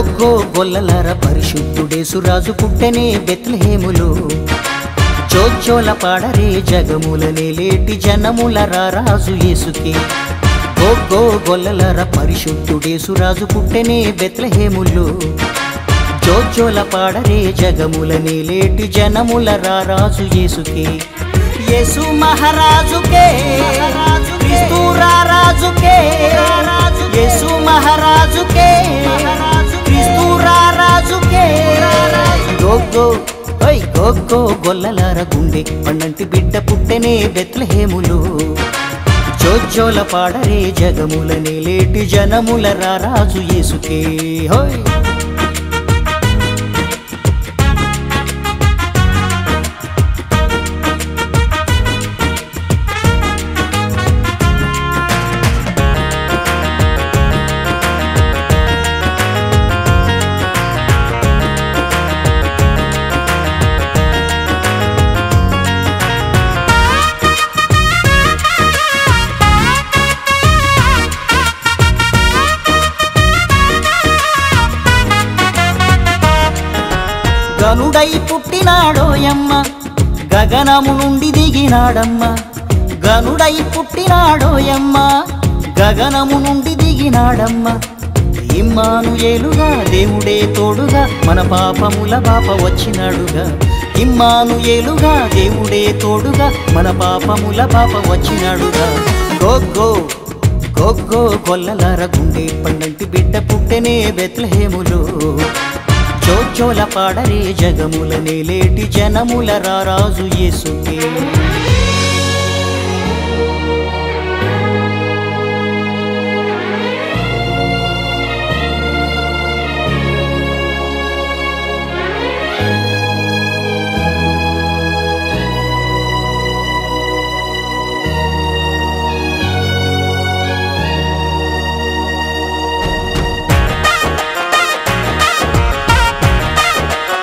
గోగ్గో గొల్లలార పరిశుద్ధుడేసురాజు పుట్టెనే బెత్లహేములు చోచోల పాడరే జగముల నేలేటి జనముల రారాజు యేసుకే గోగ్గో గొల్లలార పరిశుద్ధుడేసురాజు పుట్టెనే బెత్లహేములు చోచోల పాడరే జగముల నేలేటి జనముల రారాజు యేసుకే యేసు మహారాజుకే క్రీస్తు రారాజుకే యేసు మహారాజుకే క్రీస్తు రారాజుకే గోగ్గో ఓయ్ గోగ్గో గొల్లలార గుండె పన్నంటి బిడ్డ పుట్టెనే బెత్లహేములు చోజ్జోల పాడరే జగముల నేలేటి జనముల రారాజు యేసుకే హోయ్ గనుడై పుట్టినాడోయమ్మ గగనము నుండి దిగినాడమ్మ గనుడై పుట్టినాడోయమ్మ గగనము నుండి దిగినాడమ్మ ఇమ్మాను ఏలుగా దేవుడే తోడుగా మన పాపముల బాప వచ్చినాడుగా ఇమ్మాను ఏలుగా దేవుడే తోడుగా మన పాపముల బాప వచ్చినాడుగా గోగ్గో గోగ్గో గొల్లలార గుండె పండంటి బిడ్డ పుట్టెనే బెత్లహేములు చోచోల పాడరే జగముల నేలేటి జనముల రారాజు యేసుకే